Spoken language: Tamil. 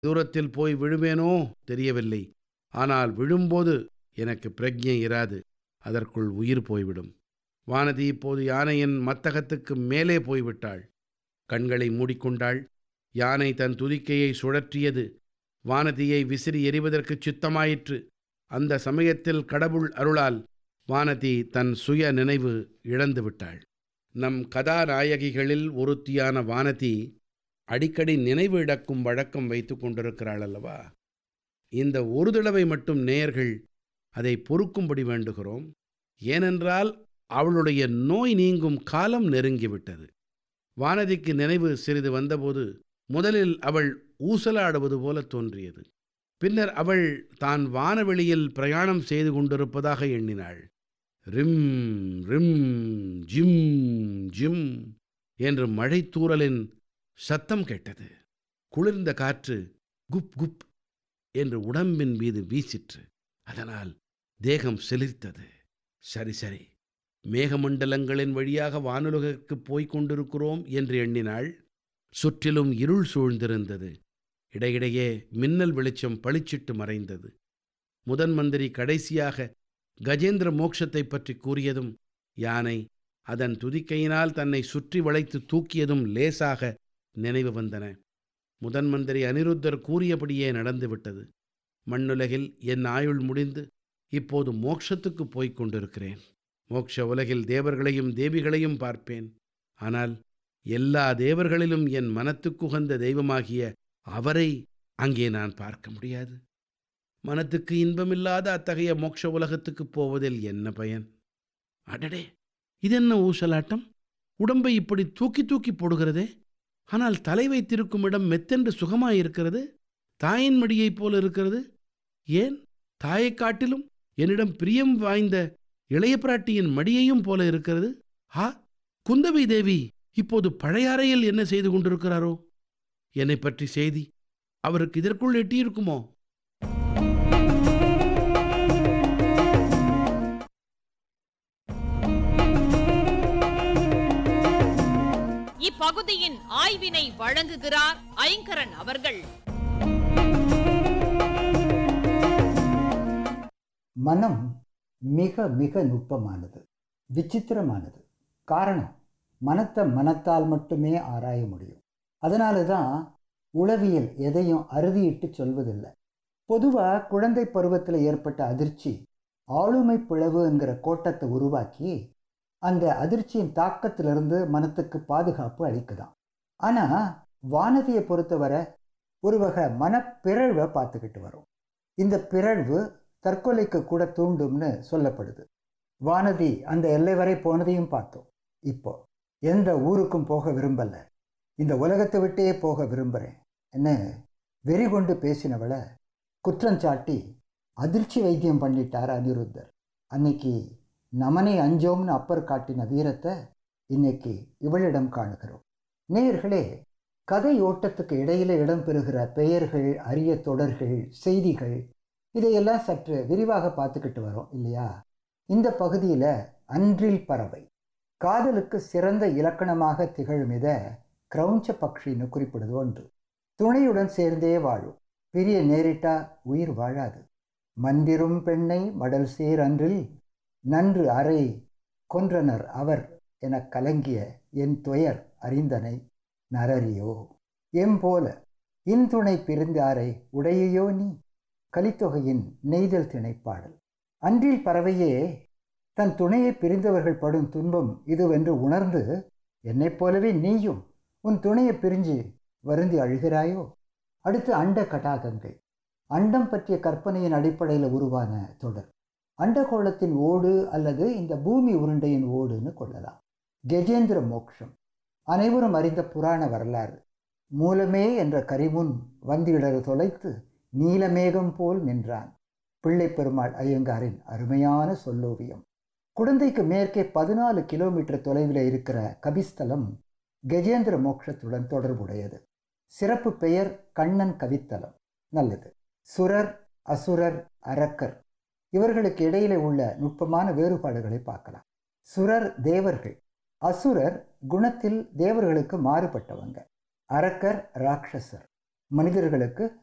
தூரத்தில் போய் விழுவேனோ தெரியவில்லை ஆனால் விழும்போது எனக்கு பிரக்ஞை இராது அதற்குள் உயிர் போய்விடும் வானதி இப்போது யானையின் மத்தகத்துக்கு மேலே போய்விட்டாள் கண்களை மூடிக்கொண்டாள் யானை தன் துதிக்கையை சுழற்றியது வானதியை விசிறி எறிவதற்கு சித்தமாயிற்று அந்த சமயத்தில் கடவுள் அருளால் வானதி தன் சுய நினைவு இழந்து விட்டாள் நம் கதாநாயகிகளில் ஒருத்தியான வானதி அடிக்கடி நினைவு இழக்கும் வழக்கம் வைத்து கொண்டிருக்கிறாள் அல்லவா இந்த ஒரு தடவை மட்டும் நேயர்கள் அதை பொறுக்கும்படி வேண்டுகிறோம் ஏனென்றால் அவளுடைய நோய் நீங்கும் காலம் நெருங்கிவிட்டது வானதிக்கு நினைவு சிறிது வந்தபோது முதலில் அவள் ஊசலாடுவது போல தோன்றியது பின்னர் அவள் தான் வானவெளியில் பிரயாணம் செய்து கொண்டிருப்பதாக எண்ணினாள் ரிம் ரிம் ஜிம் ஜிம் என்று மழைத்தூறலின் சத்தம் கேட்டது குளிர்ந்த காற்று குப் குப் என்று உடம்பின் மீது வீசிற்று அதனால் தேகம் சிலிர்த்தது சரி சரி மேகமண்டலங்களின் வழியாக வானுலகிற்கு போய்க் கொண்டிருக்கிறோம் என்று எண்ணினாள் சுற்றிலும் இருள் சூழ்ந்திருந்தது இடையிடையே மின்னல் வெளிச்சம் பளிச்சிட்டு மறைந்தது முதன் மந்திரி கடைசியாக கஜேந்திர மோட்சத்தைப் பற்றி கூறியதும் யானை அதன் துதிக்கையினால் தன்னை சுற்றி வளைத்து தூக்கியதும் லேசாக நினைவு வந்தன முதன் மந்திரி அனிருத்தர் கூறியபடியே நடந்துவிட்டது மண்ணுலகில் என் ஆயுள் முடிந்து இப்போது மோட்சத்துக்கு போய்க் கொண்டிருக்கிறேன் மோட்ச உலகில் தேவர்களையும் தேவிகளையும் பார்ப்பேன் ஆனால் எல்லா தேவர்களிலும் என் மனத்துக்குகந்த தெய்வமாகிய அவரை அங்கே நான் பார்க்க முடியாது மனத்துக்கு இன்பமில்லாத அத்தகைய மோட்ச உலகத்துக்குப் போவதில் என்ன பயன் அடடே இதென்ன ஊசலாட்டம் உடம்பை இப்படி தூக்கி தூக்கி போடுகிறதே ஆனால் தலை வைத்திருக்கும் இடம் மெத்தென்று சுகமாயிருக்கிறது தாயின் மடியைப் போல இருக்கிறது ஏன் தாயைக் காட்டிலும் என்னிடம் பிரியம் வாய்ந்த இளைய பிராட்டியின் மடியையும் போல இருக்கிறது ஆ குந்தவை தேவி இப்போது பழையாறையில் என்ன செய்து கொண்டிருக்கிறாரோ என்னை பற்றி செய்தி அவருக்கு இதற்குள் எட்டியிருக்குமோ இப்பகுதியின் ஆய்வினை வழங்குகிறார் ஐங்கரன் அவர்கள் மனம் மிக மிக நுட்பமானது விசித்திரமானது காரணம் மனத்தை மனத்தால் மட்டுமே ஆராய முடியும் அதனால தான் உளவியல் எதையும் அறுதியிட்டு சொல்வதில்லை பொதுவாக குழந்தை பருவத்தில் ஏற்பட்ட அதிர்ச்சி ஆளுமை பிளவு என்கிற கோட்டத்தை உருவாக்கி அந்த அதிர்ச்சியின் தாக்கத்திலிருந்து மனத்துக்கு பாதுகாப்பு அளிக்குதாம் ஆனால் வானதியை பொறுத்தவரை ஒரு வகை மனப்பிறழ்வை பார்த்துக்கிட்டு வரும் இந்த பிறழ்வு தற்கொலைக்கு கூட தூண்டும்னு சொல்லப்படுது வானதி அந்த எல்லை வரை போனதையும் பார்த்தோம் இப்போ எந்த ஊருக்கும் போக விரும்பல இந்த உலகத்தை விட்டே போக விரும்புகிறேன் என்ன வெறி கொண்டு பேசினவளை குற்றஞ்சாட்டி அதிர்ச்சி வைத்தியம் பண்ணிட்டார் அனிருத்தர் அன்னைக்கு நமனை அஞ்சோம்னு அப்பர் காட்டின வீரத்தை இன்னைக்கு இவளிடம் காணுகிறோம் நேயர்களே கதை ஓட்டத்துக்கு இடையில இடம்பெறுகிற பெயர்கள் அரிய தொடர்கள் செய்திகள் இதையெல்லாம் சற்று விரிவாக பார்த்துக்கிட்டு வரோம் இல்லையா இந்த பகுதியில் அன்றில் பறவை காதலுக்கு சிறந்த இலக்கணமாக திகழும் இதை கிரௌஞ்ச பக்ஷின்னு குறிப்பிடுது ஒன்று துணையுடன் சேர்ந்தே வாழும் பிரிய நேரிட்டா உயிர் வாழாது மன்றிரும் பெண்ணை மடல் சேர் அன்றில் நன்று அறை கொன்றனர் அவர் எனக் கலங்கிய என் துயர் அறிந்தனை நரரியோ எம்போல இன்துணை பிரிந்தாரை உடையையோ நீ கலித்தொகையின் நெய்தல் திணைப்பாடல் அன்றில் பறவையே தன் துணையை பிரிந்தவர்கள் படும் துன்பம் இதுவென்று உணர்ந்து என்னைப் போலவே நீயும் உன் துணையை பிரிஞ்சு வருந்தி அழுகிறாயோ அடுத்து அண்ட கடாகங்கள் அண்டம் பற்றிய கற்பனையின் அடிப்படையில் உருவான தொடர் அண்டகோளத்தின் ஓடு அல்லது இந்த பூமி உருண்டையின் ஓடுன்னு கொள்ளலாம் கஜேந்திர மோக்ஷம் அனைவரும் அறிந்த புராண வரலாறு மூலமே என்ற கரிமுன் வந்திடறு தொலைத்து நீலமேகம் போல் நின்றான் பிள்ளை பெருமாள் ஐயங்காரின் அருமையான சொல்லோவியம் குழந்தைக்கு மேற்கே பதினாலு கிலோமீட்டர் தொலைவில் இருக்கிற கபிஸ்தலம் கஜேந்திர மோட்சத்துடன் தொடர்புடையது சிறப்பு பெயர் கண்ணன் கவித்தலம் நல்லது சுரர் அசுரர் அரக்கர் இவர்களுக்கு இடையிலே உள்ள நுட்பமான வேறுபாடுகளை பார்க்கலாம் சுரர் தேவர்கள் அசுரர் குணத்தில் தேவர்களுக்கு மாறுபட்டவங்க அரக்கர் ராட்சசர் மனிதர்களுக்கு